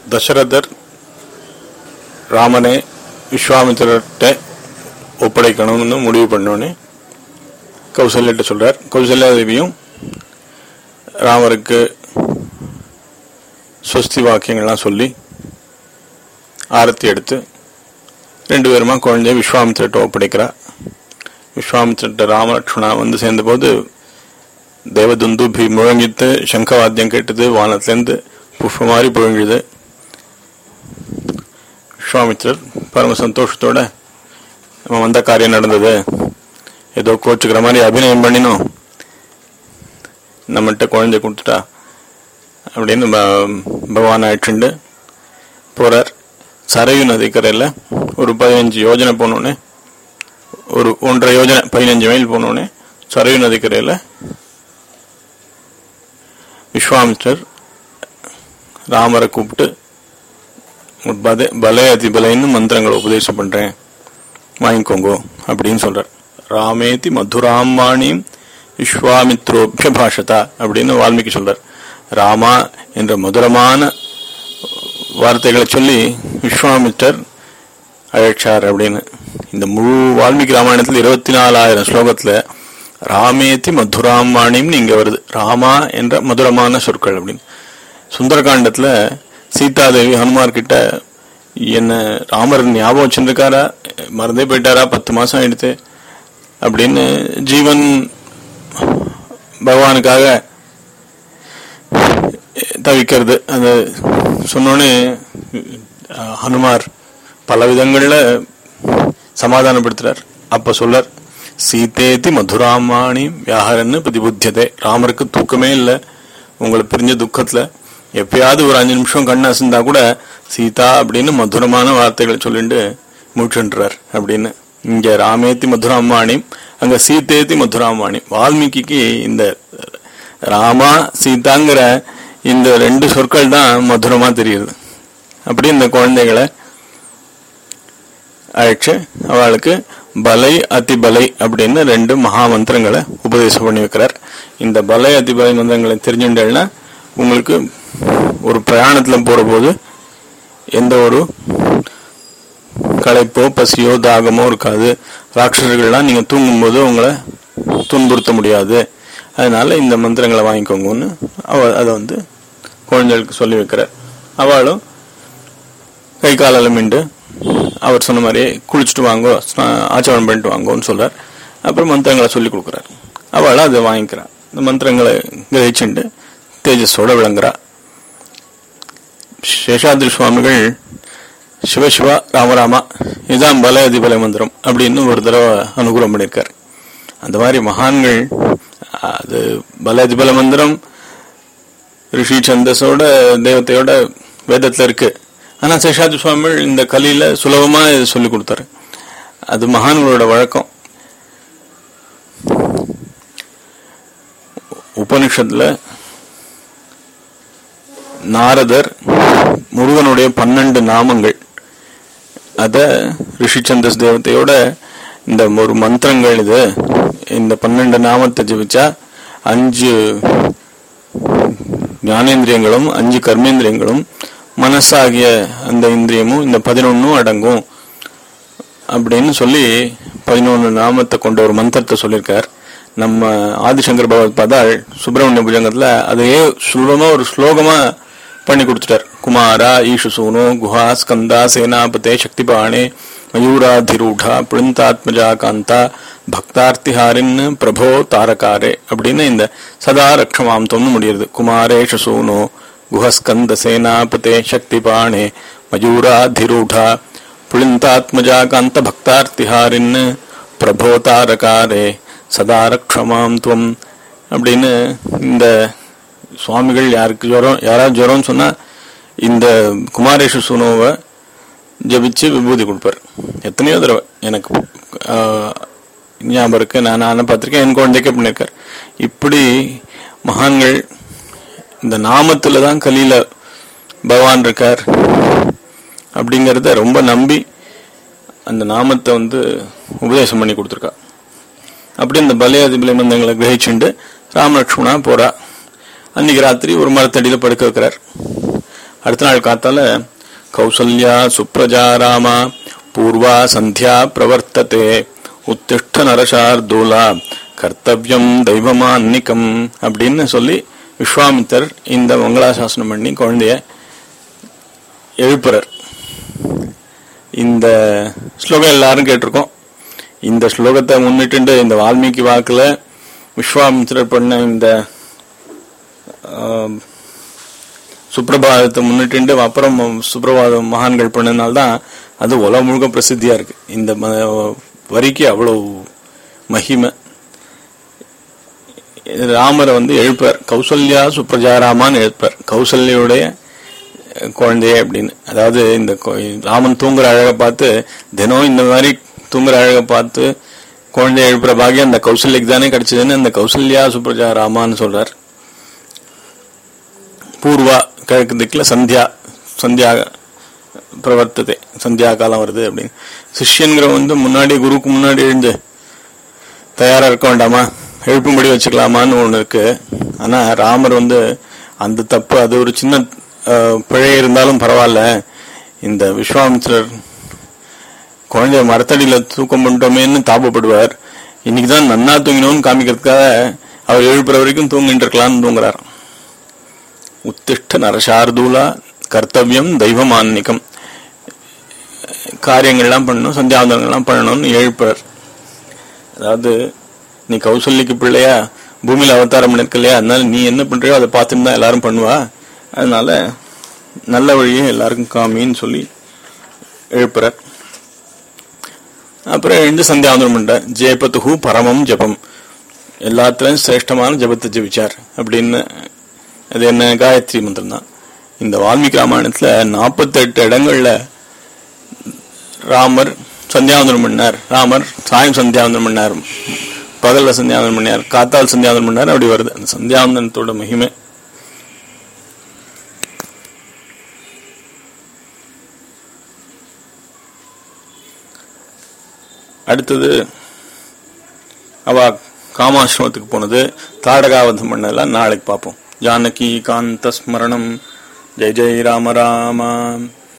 தசரதர் ராமனை விஸ்வாமித்திரர்கிட்ட ஒப்படைக்கணும்னு முடிவு பண்ணோன்னே கௌசல்யிட்ட சொல்றார் கௌசல்யா தேவியும் ராமருக்கு ஸ்வஸ்தி வாக்கியங்கள்லாம் சொல்லி ஆரத்தி எடுத்து ரெண்டு பேருமா குழந்தைய விஸ்வாமித்திரட்ட ஒப்படைக்கிறா விஸ்வாமித்திரட்ட ராமலட்சுமணா வந்து சேர்ந்தபோது தேவதுந்துபி முழங்கித்து சங்கவாத்தியம் கேட்டது வானத்திலேருந்து புஷ்ப மாதிரி புழங்குது விஸ்வாமித்திரர் பரம சந்தோஷத்தோட நம்ம வந்த காரியம் நடந்தது ஏதோ கோச்சுக்கிற மாதிரி அபிநயம் பண்ணினோம் நம்மகிட்ட குழந்தை கொடுத்துட்டா அப்படின்னு ப- பகவான் ஆயிடுச்சுண்டு போறார் சரையு நதிக்கரையில் ஒரு பதினஞ்சு யோஜனை போனோடனே ஒரு ஒன்றரை யோஜனை பதினஞ்சு மைல் போனோடனே சரையு நதிக்கரையில் விஸ்வாமித்தர் ராமரை கூப்பிட்டு பத பலே அதிபலைன்னு மந்திரங்களை உபதேசம் பண்றேன் வாங்கிக்கோங்க அப்படின்னு சொல்றார் ராமேதி மதுராம் வாணியும் விஸ்வாமித்ரோபிய பாஷதா அப்படின்னு வால்மீகி சொல்றார் ராமா என்ற மதுரமான வார்த்தைகளை சொல்லி விஸ்வாமித்தர் அழைச்சார் அப்படின்னு இந்த முழு வால்மீகி ராமாயணத்தில் இருபத்தி நாலாயிரம் ஸ்லோகத்துல ராமேதி மதுராம் வாணியும் இங்க வருது ராமா என்ற மதுரமான சொற்கள் அப்படின்னு சுந்தரகாண்டத்துல சீதாதேவி ஹனுமார் கிட்ட என்ன ராமர் ஞாபகம் வச்சிருக்காரா மறந்தே போயிட்டாரா பத்து மாசம் ஆயிடுத்து அப்படின்னு ஜீவன் பகவானுக்காக தவிக்கிறது அந்த சொன்னோன்னே அஹ், ஹனுமார் பல விதங்கள்ல சமாதானப்படுத்துறார் அப்ப சொல்லார் சீதேதி மதுராமாணி வியாகரன்னு பிரதிபுத்தியதே ராமருக்கு தூக்கமே இல்லை உங்களை பிரிஞ்ச துக்கத்துல எப்பயாவது ஒரு அஞ்சு நிமிஷம் கண்ணு அசந்தா கூட சீதா அப்படின்னு மதுரமான வார்த்தைகளை சொல்லிட்டு மூச்சுன்றார் அப்படின்னு இங்க ராமேத்தி மதுராமாணி அங்க சீதேதி மதுராமாணி வால்மீகிக்கு இந்த ராமா சீதாங்கிற இந்த ரெண்டு சொற்கள் தான் மதுரமா தெரியுது அப்படி இந்த குழந்தைகளை அழைச்சு அவளுக்கு பலை அதிபலை அப்படின்னு ரெண்டு மகா மந்திரங்களை உபதேசம் பண்ணி வைக்கிறார் இந்த பலை அதிபலை மந்திரங்களை தெரிஞ்சுட்டேன்னா உங்களுக்கு ஒரு பிரயாணத்துல போற போது எந்த ஒரு களைப்போ பசியோ தாகமோ இருக்காது ராட்சசர்கள்லாம் நீங்க தூங்கும்போது உங்களை துன்புறுத்த முடியாது அதனால இந்த மந்திரங்களை வாங்கிக்கோங்கன்னு அவ அதை வந்து குழந்தைகளுக்கு சொல்லி வைக்கிறார் அவளும் கை காலெல்லாம் மிண்டு அவர் சொன்ன மாதிரியே குளிச்சுட்டு வாங்கோ ஸ்நா- ஆச்சமனம் பண்ணிட்டு வாங்கோன்னு சொல்றார் அப்புறம் மந்திரங்களை சொல்லி கொடுக்குறார் அவளும் அதை வாங்கிக்கிறான் இந்த மந்திரங்களை கிரகிச்சுண்டு தேஜஸோட விளங்குறா சேஷாத்ரி சுவாமிகள் சிவசிவா ராமராமா இதுதான் பல அதிபல மந்திரம் அப்படின்னு ஒரு தடவை அனுகூலம் பண்ணியிருக்கார் அந்த மாதிரி மகான்கள் அது பல அதிபல மந்திரம் ரிஷி சந்தஸோட தேவத்தையோட வேதத்துல இருக்கு ஆனா சேஷாத்ரி சுவாமிகள் இந்த கலியில சுலபமா இது சொல்லி கொடுத்தாரு அது மகான்களோட வழக்கம் உபனிஷத்துல நாரதர் முருகனுடைய பன்னெண்டு நாமங்கள் அத ரிஷிச்சந்தஸ் தேவதையோட இந்த ஒரு மந்திரங்கள் இது இந்த பன்னெண்டு நாமத்தை ஜபிச்சா அஞ்சு ஞானேந்திரியங்களும் அஞ்சு கர்மேந்திரியங்களும் மனசாகிய அந்த இந்திரியமும் இந்த பதினொன்னும் அடங்கும் அப்படின்னு சொல்லி பதினொன்னு நாமத்தை கொண்ட ஒரு மந்திரத்தை சொல்லியிருக்கார் நம்ம ஆதிசங்கர் பகவத் பாதாள் சுப்பிரமணிய புஜங்கத்துல அதையே சுலபமா ஒரு ஸ்லோகமா பண்ணி கொடுத்துட்டார் குமாரா ஈஷு சூனோ குஹா ஸ்கந்தா சேனாபதே சக்திபாணே மயூராதிரூடா புளிந்தாத்மஜா காந்தா பக்தார்த்திஹாரின் பிரபோ தாரகாரே அப்படின்னு இந்த சதா ரக்ஷமாம்தம்னு முடியுது குமாரேஷ சூனோ குஹஸ்கந்த சேனாபதே சக்திபாணே மயூராதிரூடா புளிந்தாத்மஜா காந்த பக்தார்த்திஹாரின் பிரபோ தாரகாரே சதா ரக்ஷமாம் துவம் அப்படின்னு இந்த சுவாமிகள் யாருக்கு ஜுரம் யாராவது ஜுரம்னு சொன்னா இந்த குமாரேஷ சுனோவை ஜபிச்சு விபூதி கொடுப்பார் எத்தனையோ தடவை எனக்கு ஆஹ், ஞாபகம் இருக்கு நான் நானும் பார்த்திருக்கேன் என் குழந்தைக்கே பண்ணியிருக்கார் இப்படி மகான்கள் இந்த நாமத்துல தான் கலியில பகவான் இருக்கார் அப்படிங்கறத ரொம்ப நம்பி அந்த நாமத்தை வந்து உபதேசம் பண்ணி கொடுத்துருக்கா அப்படி இந்த பலையாதி மந்தங்களை கிரகிச்சுண்டு ராமலட்சுமணா போறா அன்னைக்கு ராத்திரி ஒரு மரத்தடியில படுக்க வைக்கிறார் அடுத்த நாள் காத்தால கௌசல்யா சுப்ரஜா ராமா பூர்வா சந்தியா பிரவர்த்ததே உத்திஷ்ட நரசார்தூலா கர்த்தவியம் தெய்வமான்னிக்கம் அப்படின்னு சொல்லி விஸ்வாமித்தர் இந்த மங்களாசாசனம் பண்ணி குழந்தைய எழுப்புறார் இந்த ஸ்லோகம் எல்லாரும் கேட்டிருக்கோம் இந்த ஸ்லோகத்தை முன்னிட்டு இந்த வால்மீகி வாக்குல விஸ்வாமித்திரர் பண்ண இந்த ஆம், சுப்பிரபாதத்தை முன்னிட்டு அப்புறம் சுப்பிரபாதம் மகான்கள் பண்ணதுனால்தான் அது உலகம் முழுக்க பிரசித்தியா இருக்கு இந்த ம- வரிக்கு அவ்வளவு மகிமை ராமரை வந்து எழுப்பார் கௌசல்யா சுப்ரஜாராமான்னு எழுப்பார் கௌசல்யுடைய குழந்தையே அப்படின்னு அதாவது இந்த கொ- ராமன் தூங்குற அழகை பார்த்து தினம் இந்த மாதிரி தூங்குற அழகை பார்த்து குழந்தைய எழுப்புற பாக்கியம் அந்த கௌசல்யக்கு தானே கிடைச்சதுன்னு அந்த கௌசல்யா சுப்ரஜா ராமான்னு சொல்றார் பூர்வா கிழக்கு திக்கில் சந்தியா சந்தியா பிரவர்த்ததை சந்தியா காலம் வருது அப்படின்னு சிஷ்யன்கிற வந்து முன்னாடி குருவுக்கு முன்னாடி எழுந்து தயாரா இருக்க வேண்டாமா எழுப்பும்படி வச்சுக்கலாமான்னு ஒண்ணு இருக்கு ஆனா ராமர் வந்து அந்த தப்பு அது ஒரு சின்ன அஹ், பிழை இருந்தாலும் பரவாயில்ல இந்த விஸ்வாமித்திரர் குழந்தைய மரத்தடியில தூக்கம் பண்ணிட்டோமேன்னு தாபப்படுவார் இன்னைக்குதான் நன்னா தூங்கினோம்னு காமிக்கிறதுக்காக அவர் எழுப்புற வரைக்கும் தூங்கிட்டு இருக்கலாம்னு தூங்குறார் உத்திஷ்ட நரசார்தூலா கர்த்தவியம் தெய்வமான்னிகம் காரியங்கள்லாம் பண்ணணும் சந்தியாவந்தனங்கள்லாம் பண்ணணும்னு எழுப்புறார் அதாவது நீ கௌசல்யக்கு பிள்ளையா பூமியில அவதாரம் பண்ணிருக்க இல்லையா அதனால நீ என்ன பண்றியோ அதை பார்த்துட்டு தான் எல்லாரும் பண்ணுவா அதனால நல்ல வழியை எல்லாருக்கும் காமின்னு சொல்லி எழுப்புறார் அப்புறம் எழுந்து சந்தியாவந்தனம் பண்றார் ஜெயபத்துஹு பரமம் ஜபம் எல்லாத்துலயும் சிரேஷ்டமான ஜபத்தை ஜபிச்சார் அப்படின்னு அது என்ன காயத்ரி மந்திரம் தான் இந்த வால்மீகி ராமாயணத்துல நாற்பத்தெட்டு இடங்கள்ல ராமர் சந்தியாவந்தனம் பண்ணார் ராமர் சாயம் சந்தியாவந்தனம் பண்ணார் பகல்ல சந்தியாவந்தனம் பண்ணார் காத்தால் சந்தியாவந்தனம் பண்ணார் அப்படி வருது அந்த சந்தியாவந்தனத்தோட மகிமை அடுத்தது அவ காமாசிரமத்துக்கு போனது தாடகாவதம் பண்ணதெல்லாம் நாளைக்கு பார்ப்போம் ஜானகி காந்த ஸ்மரணம் ஜெய் ஜெய் ராம ராமா